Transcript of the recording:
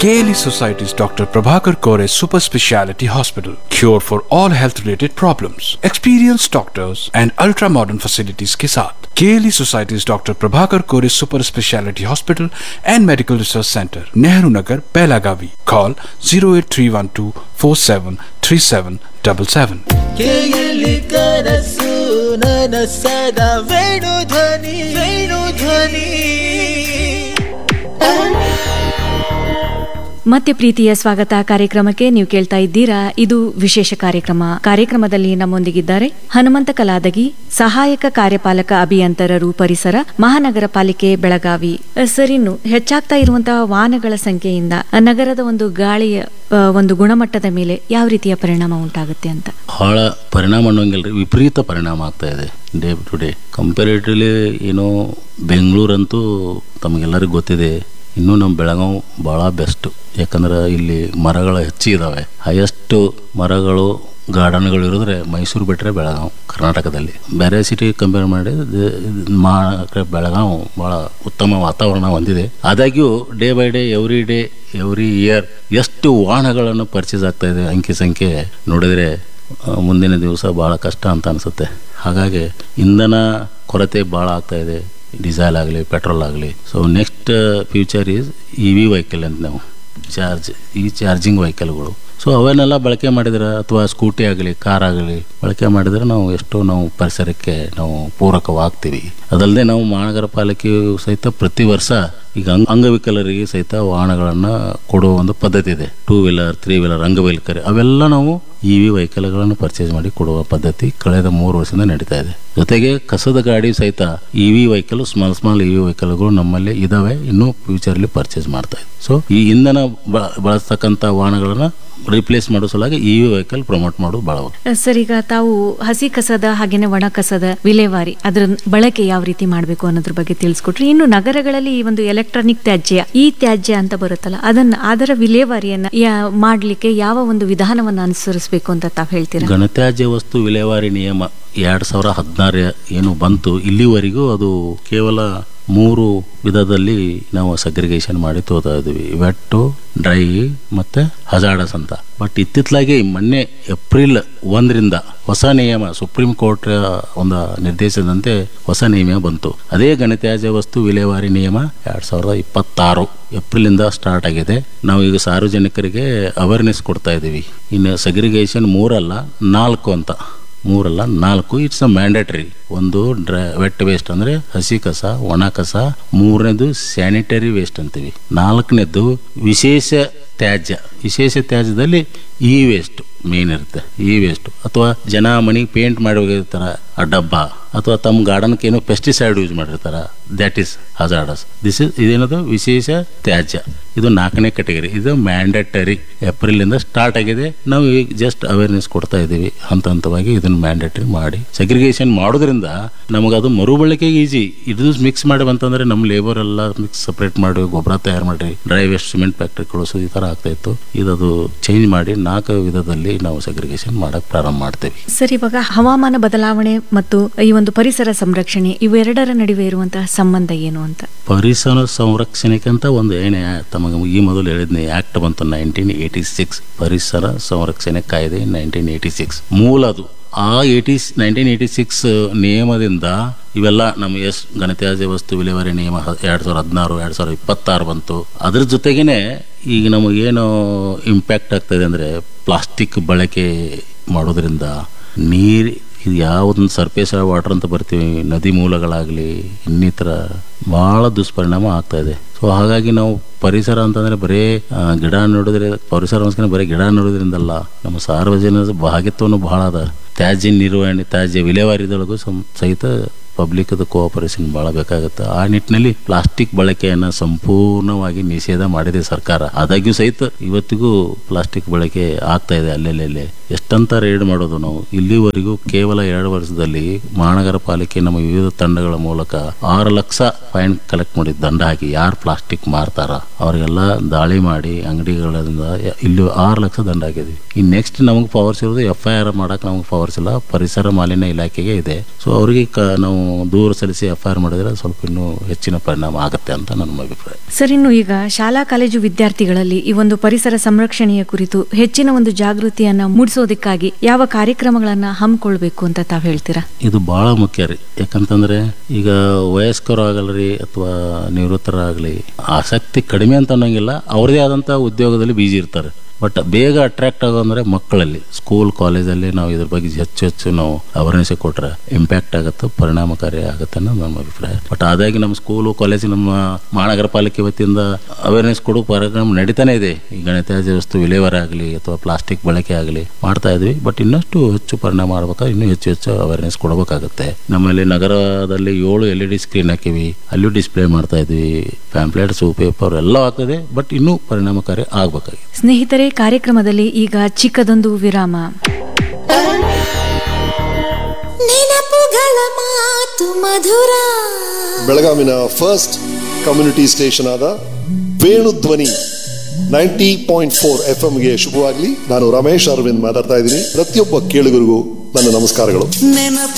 KLE Society's Dr. Prabhakar Kore Super Speciality Hospital. Cure for all health related problems. Experienced doctors and ultra modern facilities के साथ KLE Society's Dr. Prabhakar Kore Super Speciality Hospital and Medical Research Center, Nehru Nagar, Pelagavi. Call 08312 473777. ಕೇಯಲಿ ಕನಸು ನನಸದ ವೇಣು ಧ್ವನಿ ವೇಣು ಧ್ವನಿ ಮತ್ತೆ ಪ್ರೀತಿಯ ಸ್ವಾಗತ ಕಾರ್ಯಕ್ರಮಕ್ಕೆ ನೀವು ಕೇಳ್ತಾ ಇದ್ದೀರಾ ಇದು ವಿಶೇಷ ಕಾರ್ಯಕ್ರಮ ಕಾರ್ಯಕ್ರಮದಲ್ಲಿ ನಮ್ಮೊಂದಿಗಿದ್ದಾರೆ ಹನುಮಂತ ಕಲಾದಗಿ ಸಹಾಯಕ ಕಾರ್ಯಪಾಲಕ ಅಭಿಯಂತರರು ಪರಿಸರ ಮಹಾನಗರ ಪಾಲಿಕೆ ಬೆಳಗಾವಿ ಅ, ಸರ್ ಇನ್ನು ಹೆಚ್ಚಾಗ್ತಾ ಇರುವಂತಹ ವಾಹನಗಳ ಸಂಖ್ಯೆಯಿಂದ ನಗರದ ಒಂದು ಗಾಳಿಯ ಅ, ಒಂದು ಗುಣಮಟ್ಟದ ಮೇಲೆ ಯಾವ ರೀತಿಯ ಪರಿಣಾಮ ಉಂಟಾಗುತ್ತೆ ಅಂತ ಭಾಳ ಪರಿಣಾಮ ಅನ್ನೋಂಗಿಲ್ಲ ರೀ ವಿಪರೀತ ಪರಿಣಾಮ ಆಗ್ತಾ ಇದೆ ಡೇ ಟು ಡೇ ಕಂಪೇರಿಟಿವ್ಲಿ ಏನೋ ಬೆಂಗಳೂರಂತೂ ತಮಗೆಲ್ಲರಿಗೂ ಗೊತ್ತಿದೆ ಇನ್ನೂ ನಮ್ಮ ಬೆಳಗಾವಿ ಭಾಳ ಬೆಸ್ಟು ಯಾಕಂದ್ರೆ ಇಲ್ಲಿ ಮರಗಳು ಹೆಚ್ಚು ಇದ್ದಾವೆ ಹೈಯೆಸ್ಟ್ ಮರಗಳು ಗಾರ್ಡನ್ಗಳು ಇರೋದ್ರೆ ಮೈಸೂರು ಬಿಟ್ಟರೆ ಬೆಳಗಾವಿ ಕರ್ನಾಟಕದಲ್ಲಿ ಬೇರೆ ಸಿಟಿ ಕಂಪೇರ್ ಮಾಡಿ ಮಾ ಬೆಳಗಾವಿ ಭಾಳ ಉತ್ತಮ ವಾತಾವರಣ ಹೊಂದಿದೆ ಆದಾಗ್ಯೂ day by day every day every year ಎಷ್ಟು ವಾಹನಗಳನ್ನು ಪರ್ಚೇಸ್ ಆಗ್ತಾ ಇದೆ ಅಂಕಿ ಸಂಖ್ಯೆ ನೋಡಿದರೆ ಆ, ಮುಂದಿನ ದಿವಸ ಭಾಳ ಕಷ್ಟ ಅಂತ ಅನಿಸುತ್ತೆ ಹಾಗಾಗಿ ಇಂಧನ ಕೊರತೆ ಭಾಳ ಆಗ್ತಾ ಇದೆ ಡೀಸೆಲ್ ಆಗಲಿ ಪೆಟ್ರೋಲ್ ಆಗಲಿ so next future is E V vehicle ಅಂತ ನಾವು ಚಾರ್ಜ್ ಈ ಚಾರ್ಜಿಂಗ್ ವೆಹಿಕಲ್ಗಳು ಸೊ ಅವನ್ನೆಲ್ಲ ಬಳಕೆ ಮಾಡಿದ್ರೆ ಅಥವಾ ಸ್ಕೂಟಿ ಆಗಲಿ ಕಾರ್ ಆಗಲಿ ಬಳಕೆ ಮಾಡಿದರೆ ನಾವು ಎಷ್ಟೋ ನಾವು ಪರಿಸರಕ್ಕೆ ನಾವು ಪೂರಕವಾಗ್ತೀವಿ ಅದಲ್ಲದೆ ನಾವು ಮಹಾನಗರ ಪಾಲಿಕೆಯು ಸಹಿತ ಪ್ರತಿ ವರ್ಷ ಈಗ ಅಂಗ ಅಂಗವಿಕಲರಿಗೆ ಸಹಿತ ವಾಹನಗಳನ್ನು ಕೊಡುವ ಒಂದು ಪದ್ಧತಿ ಇದೆ ಟೂ ವೀಲರ್ ತ್ರೀ ವೀಲರ್ ಅಂಗವಿಕಲರಿ ಅವೆಲ್ಲ ನಾವು ಇ ವಿ ವೆಹಿಕಲ್ಗಳನ್ನು ಪರ್ಚೇಸ್ ಮಾಡಿ ಕೊಡುವ ಪದ್ಧತಿ ಕಳೆದ ಮೂರು ವರ್ಷದಿಂದ ನಡೀತಾ ಇದೆ ಜೊತೆಗೆ ಕಸದ ಗಾಡಿ ಸಹಿತ E V vehicle small small E V ವೆಹಿಕಲ್ಗಳು ನಮ್ಮಲ್ಲಿ ಇದಾವೆ ಇನ್ನೂ ಫ್ಯೂಚರ್ಲಿ ಪರ್ಚೇಸ್ ಮಾಡ್ತಾ ಇದೆ ಸೊ ಈ ಇಂಧನ ಬ- ಬಳಸ್ತಕ್ಕಂಥ ವಾಹನಗಳನ್ನು ರಿಪ್ಲೇಸ್ ಮಾಡೋ ಸಲುವಾಗಿ ಇ ವಿ ವೆಹಿಕಲ್ ಪ್ರಮೋಟ್ ಮಾಡೋದು ಭಾಳ ಅ, ಸರ್ ಈಗ ತಾವು ಹಸಿ ಕಸದ ಹಾಗೇನೆ ಒಣ ಕಸದ ವಿಲೇವಾರಿ ಅದರ ಬಳಕೆ ಯಾವ ರೀತಿ ಮಾಡಬೇಕು ಅನ್ನೋದ್ರ ಬಗ್ಗೆ ತಿಳಿಸ್ಕೊಟ್ರಿ ಇನ್ನು ನಗರಗಳಲ್ಲಿ ಈ ಒಂದು ಎಲೆಕ್ಟ್ರಾನಿಕ್ ತ್ಯಾಜ್ಯ ಈ ತ್ಯಾಜ್ಯ ಅಂತ ಬರುತ್ತಲ್ಲ ಅದನ್ನ ಅದರ ವಿಲೇವಾರಿಯನ್ನ ಯಾ- ಮಾಡ್ಲಿಕ್ಕೆ ಯಾವ ಒಂದು ವಿಧಾನವನ್ನ ಅನುಸರಿಸಬೇಕು ಅಂತ ತಾವು ಹೇಳ್ತೀರಾ ಘನತ್ಯಾಜ್ಯ ವಸ್ತು ವಿಲೇವಾರಿ ನಿಯಮ ಎರಡು ಸಾವಿರ ಹದಿನಾರು ಏನು ಬಂತು ಇಲ್ಲಿವರೆಗೂ ಅದು ಕೇವಲ ಮೂರು ವಿಧದಲ್ಲಿ ನಾವು ಸಗ್ರಿಗೇಷನ್ ಮಾಡಿ ತೋತಾ ಇದ್ವಿ ವೆಟ್ಟು ಡ್ರೈ ಮತ್ತು ಹಜಾಡಸ್ ಅಂತ ಬಟ್ ಇತ್ತಿತ್ತಲಾಗಿ ಮೊನ್ನೆ ಏಪ್ರಿಲ್ ಒಂದರಿಂದ ಹೊಸ ನಿಯಮ ಸುಪ್ರೀಂ ಕೋರ್ಟ್ ಒಂದು ನಿರ್ದೇಶನದಂತೆ ಹೊಸ ನಿಯಮ ಬಂತು ಅದೇ ಘನತ್ಯಾಜ್ಯ ವಸ್ತು ವಿಲೇವಾರಿ ನಿಯಮ ಎರಡು ಸಾವಿರದ ಇಪ್ಪತ್ತಾರು ಏಪ್ರಿಲಿಂದ ಸ್ಟಾರ್ಟ್ ಆಗಿದೆ ನಾವು ಈಗ ಸಾರ್ವಜನಿಕರಿಗೆ ಅವೇರ್ನೆಸ್ ಕೊಡ್ತಾ ಇದ್ದೀವಿ ಇನ್ನು ಸಗ್ರಿಗೇಷನ್ ಮೂರಲ್ಲ ನಾಲ್ಕು ಅಂತ ಮೂರಲ್ಲ ನಾಲ್ಕು ಇಟ್ಸ್ ಅ ಮ್ಯಾಂಡೇಟರಿ ಒಂದು ಡ್ರೈ ವೆಟ್ ವೇಸ್ಟ್ ಅಂದರೆ ಹಸಿ ಕಸ ಒಣ ಕಸ ಮೂರನೇದು ಸ್ಯಾನಿಟರಿ ವೇಸ್ಟ್ ಅಂತೀವಿ ನಾಲ್ಕನೇದು ವಿಶೇಷ ತ್ಯಾಜ್ಯ ವಿಶೇಷ ತ್ಯಾಜ್ಯದಲ್ಲಿ ಈ ವೇಸ್ಟ್ ಮೇನ್ ಇರುತ್ತೆ ಈ ವೇಸ್ಟ್ ಅಥವಾ ಜನ ಮನೆಗೆ ಪೇಂಟ್ ಮಾಡಿ ಹೋಗಿರ್ತಾರ ಆ ಡಬ್ಬ ಅಥವಾ ತಮ್ಮ ಗಾರ್ಡನ್ಗೆ ಏನೋ ಪೆಸ್ಟಿಸೈಡ್ ಯೂಸ್ ಮಾಡಿರ್ತಾರ that is hazardous this is ಇದೇನದು ವಿಶೇಷ ತ್ಯಾಜ್ಯ ಇದು ನಾಲ್ಕನೇ ಕೆಟಗರಿ ಇದು ಮ್ಯಾಂಡೇಟರಿ ಏಪ್ರಿಲಿಂದ ಸ್ಟಾರ್ಟ್ ಆಗಿದೆ ನಾವು ಈಗ ಜಸ್ಟ್ ಅವೇರ್ನೆಸ್ ಕೊಡ್ತಾ ಇದ್ದೀವಿ ಹಂತ ಹಂತವಾಗಿ ಇದನ್ನು ಮ್ಯಾಂಡೇಟರಿ ಮಾಡಿ ಸೆಗ್ರಿಗೇಷನ್ ಮಾಡೋದ್ರಿಂದ ನಮಗೆ ಅದು ಮರುಬಳಕೆಗೆ ಈಜಿ ಇದು ಮಿಕ್ಸ್ ಮಾಡಿ ಬಂತಂದ್ರೆ ನಮ್ಮ ಲೇಬರ್ ಎಲ್ಲ ಮಿಕ್ಸ್ ಸಪ್ರೇಟ್ ಮಾಡಿ ಗೊಬ್ಬರ ತಯಾರು ಮಾಡಿ ಡ್ರೈ ವೇಸ್ಟ್ ಸಿಮೆಂಟ್ ಫ್ಯಾಕ್ಟ್ರಿ ಕಳಿಸೋದು ಈ ಥರ ಆಗ್ತಾ ಇತ್ತು ಇದದು ಚೇಂಜ್ ಮಾಡಿ ನಾಲ್ಕು ವಿಧದಲ್ಲಿ ನಾವು ಸೆಗ್ರಿಗೇಷನ್ ಮಾಡಕ್ಕೆ ಪ್ರಾರಂಭ ಮಾಡ್ತೇವೆ ಸರ್ ಇವಾಗ ಹವಾಮಾನ ಬದಲಾವಣೆ ಮತ್ತು ಈ ಒಂದು ಪರಿಸರ ಸಂರಕ್ಷಣೆ ಇವೆರಡರ ನಡುವೆ ಇರುವಂತಹ ಸಂಬಂಧ ಏನು ಅಂತ ಪರಿಸರ ಸಂರಕ್ಷಣೆಗಂತ ಒಂದು ಏನೇ ತಮಗೆ ಈ ಮೊದಲು ಹೇಳಿದ್ನೆ ಆಕ್ಟ್ ಬಂತು ನೈನ್ಟೀನ್ ಏಯ್ಟಿ ಸಿಕ್ಸ್ ಪರಿಸರ ಸಂರಕ್ಷಣೆ ಕಾಯ್ದೆ ನೈನ್ಟೀನ್ ಏಯ್ಟಿ ಸಿಕ್ಸ್ ಮೂಲ ಅದು ಆ ಏಯ್ಟಿ ನೈನ್ಟೀನ್ ಏಯ್ಟಿ ಸಿಕ್ಸ್ ನಿಯಮದಿಂದ ಇವೆಲ್ಲ ನಮ್ಮ ಎಸ್ ಘನತ್ಯಾಜ್ಯ ವಸ್ತು ವಿಲೇವಾರಿ ನಿಯಮ ಎರಡು ಸಾವಿರದ ಹದಿನಾರು ಎರಡು ಸಾವಿರದ ಇಪ್ಪತ್ತಾರು ಬಂತು ಅದ್ರ ಜೊತೆಗೇನೆ ಈಗ ನಮಗೇನು ಇಂಪ್ಯಾಕ್ಟ್ ಆಗ್ತದೆ ಅಂದರೆ ಪ್ಲಾಸ್ಟಿಕ್ ಬಳಕೆ ಮಾಡೋದ್ರಿಂದ ನೀರು ಇದು ಯಾವುದೊಂದು ಸರ್ಫೇಸ್ ವಾಟರ್ ಅಂತ ಬರ್ತೀವಿ ನದಿ ಮೂಲಗಳಾಗಲಿ ಇನ್ನಿತರ ಭಾಳ ದುಷ್ಪರಿಣಾಮ ಆಗ್ತಾ ಇದೆ ಸೊ ಹಾಗಾಗಿ ನಾವು ಪರಿಸರ ಅಂತಂದರೆ ಬರೀ ಆ, ಗಿಡ ನೋಡಿದ್ರೆ ಪರಿಸರ ಅನ್ಸ್ಕೊಂಡು ಬರೀ ಗಿಡ ನೋಡೋದ್ರಿಂದಲ್ಲ ನಮ್ಮ ಸಾರ್ವಜನಿಕ ಭಾಗಿತ್ವನು ಬಹಳ ಅದ ತ್ಯಾಜ್ಯ ನಿರ್ವಹಣೆ ತ್ಯಾಜ್ಯ ವಿಲೇವಾರಿದೊಳಗೂ ಸಂ- ಸಹಿತ ಪಬ್ಲಿಕ್ದು ಕೋಆಪರೇಷನ್ ಭಾಳ ಬೇಕಾಗುತ್ತೆ ಆ ನಿಟ್ಟಿನಲ್ಲಿ ಪ್ಲಾಸ್ಟಿಕ್ ಬಳಕೆಯನ್ನು ಸಂಪೂರ್ಣವಾಗಿ ನಿಷೇಧ ಮಾಡಿದೆ ಸರ್ಕಾರ ಆದಾಗ್ಯೂ ಸಹಿತ ಇವತ್ತಿಗೂ ಪ್ಲಾಸ್ಟಿಕ್ ಬಳಕೆ ಆಗ್ತಾ ಇದೆ ಅಲ್ಲೆಲ್ಲೆಲ್ಲೇ ಎಷ್ಟಂತ ರೇಡ್ ಮಾಡೋದು ನಾವು ಇಲ್ಲಿವರೆಗೂ ಕೇವಲ ಎರಡು ವರ್ಷದಲ್ಲಿ ಮಹಾನಗರ ಪಾಲಿಕೆ ನಮ್ಮ ವಿವಿಧ ತಂಡಗಳ ಮೂಲಕ ಆರು ಲಕ್ಷ ಫೈನ್ ಕಲೆಕ್ಟ್ ಮಾಡಿ ದಂಡ ಹಾಕಿ ಯಾರು ಪ್ಲಾಸ್ಟಿಕ್ ಮಾರ್ತಾರ ಅವರಿಗೆಲ್ಲ ದಾಳಿ ಮಾಡಿ ಅಂಗಡಿಗಳಿಂದ ಯ- ಇಲ್ಲಿ ಆರು ಲಕ್ಷ ದಂಡ ಹಾಕಿದ್ವಿ ಈ ನೆಕ್ಸ್ಟ್ ನಮಗೆ ಪವರ್ಸ್ ಇರೋದು ಎಫ್ ಐ ಆರ್ ಮಾಡಕ್ಕೆ ನಮಗೆ ಪವರ್ಸ್ ಇಲ್ಲ ಪರಿಸರ ಮಾಲಿನ್ಯ ಇಲಾಖೆಗೆ ಇದೆ ಸೊ ಅವರಿಗೆ ಕ ನಾವು ದೂರ ಸಲ್ಲಿಸಿ ಎಫ್ ಐ ಆರ್ ಮಾಡಿದ್ರೆ ಅದು ಸ್ವಲ್ಪ ಇನ್ನೂ ಹೆಚ್ಚಿನ ಪರಿಣಾಮ ಆಗುತ್ತೆ ಅಂತ ನನ್ನ ಅಭಿಪ್ರಾಯ ಸರ್ ಇನ್ನು ಈಗ ಶಾಲಾ ಕಾಲೇಜು ವಿದ್ಯಾರ್ಥಿಗಳಲ್ಲಿ ಈ ಒಂದು ಪರಿಸರ ಸಂರಕ್ಷಣೆಯ ಕುರಿತು ಹೆಚ್ಚಿನ ಒಂದು ಜಾಗೃತಿಯನ್ನ ಮೂಡಿಸೋದಕ್ಕಾಗಿ ಯಾವ ಕಾರ್ಯಕ್ರಮಗಳನ್ನ ಹಮ್ಮಿಕೊಳ್ಬೇಕು ಅಂತ ತಾವು ಹೇಳ್ತೀರಾ ಇದು ಭಾಳ ಮುಖ್ಯ ರೀ ಯಾಕಂತಂದ್ರೆ ಈಗ ವಯಸ್ಕರಾಗಲ್ರಿ ಅಥವಾ ನಿವೃತ್ತರಾಗಲಿ ಆಸಕ್ತಿ ಕಡಿಮೆ ಅಂತ ಅನ್ನೋಂಗಿಲ್ಲ ಅವ್ರದೇ ಆದಂಥ ಉದ್ಯೋಗದಲ್ಲಿ ಬಿಜಿ ಇರ್ತಾರೆ ಬಟ್ ಬೇಗ ಅಟ್ರಾಕ್ಟ್ ಆಗೋ ಅಂದರೆ ಮಕ್ಕಳಲ್ಲಿ ಸ್ಕೂಲ್ ಕಾಲೇಜಲ್ಲಿ ನಾವು ಇದ್ರ ಬಗ್ಗೆ ಹೆಚ್ಚು ಹೆಚ್ಚು ನಾವು ಅವೇರ್ನೆಸ್ ಕೊಟ್ರೆ ಇಂಪ್ಯಾಕ್ಟ್ ಆಗುತ್ತೆ ಪರಿಣಾಮಕಾರಿ ಆಗುತ್ತೆ ಅನ್ನೋದು ನಮ್ಮ ಅಭಿಪ್ರಾಯ ಬಟ್ ಆದಾಗಿ ನಮ್ಮ ಸ್ಕೂಲು ಕಾಲೇಜು ನಮ್ಮ ಮಹಾನಗರ ಪಾಲಿಕೆ ವತಿಯಿಂದ ಅವೇರ್ನೆಸ್ ಕೊಡೋ ಕಾರ್ಯಕ್ರಮ ನಡೀತಾನೆ ಇದೆ ಈ ಗಣತ್ಯಾಜ್ಯ ವಸ್ತು ವಿಲೇವಾರಿ ಆಗಲಿ ಅಥವಾ ಪ್ಲಾಸ್ಟಿಕ್ ಬಳಕೆ ಆಗಲಿ ಮಾಡ್ತಾ ಇದ್ವಿ ಬಟ್ ಇನ್ನಷ್ಟು ಹೆಚ್ಚು ಪರಿಣಾಮ ಮಾಡ್ಬೇಕಾದ್ರೆ ಇನ್ನೂ ಹೆಚ್ಚು ಹೆಚ್ಚು ಅವೇರ್ನೆಸ್ ಕೊಡಬೇಕಾಗುತ್ತೆ ನಮ್ಮಲ್ಲಿ ನಗರದಲ್ಲಿ ಏಳು ಎಲ್ ಇ ಡಿ ಸ್ಕ್ರೀನ್ ಹಾಕಿವಿ ಅಲ್ಲೂ ಡಿಸ್ಪ್ಲೇ ಮಾಡ್ತಾ ಇದ್ವಿ ಪ್ಯಾಂಪ್ಲೆಟ್ಸು ಪೇಪರ್ ಎಲ್ಲ ಆಗ್ತದೆ ಬಟ್ ಇನ್ನೂ ಪರಿಣಾಮಕಾರಿ ಆಗಬೇಕಾಗಿದೆ ಸ್ನೇಹಿತರೆ ಕಾರ್ಯಕ್ರಮದಲ್ಲಿ ಈಗ ಚಿಕ್ಕದೊಂದು ವಿರಾಮ ನೆನಪುಗಳ ಮಾತು ಮಧುರ ಬೆಳಗಾವಿನ ಫಸ್ಟ್ ಕಮ್ಯುನಿಟಿ ಸ್ಟೇಷನ್ ಆದ Venudhwani ninety point four F ಗೆ ಶುಭವಾಗಲಿ ನಾನು ರಮೇಶ್ ಅರವಿಂದ್ ಮಾತಾಡ್ತಾ ಇದ್ದೀನಿ ಪ್ರತಿಯೊಬ್ಬ ಕೇಳುಗರಿಗೂ ನನ್ನ ನಮಸ್ಕಾರಗಳು ನೆನಪು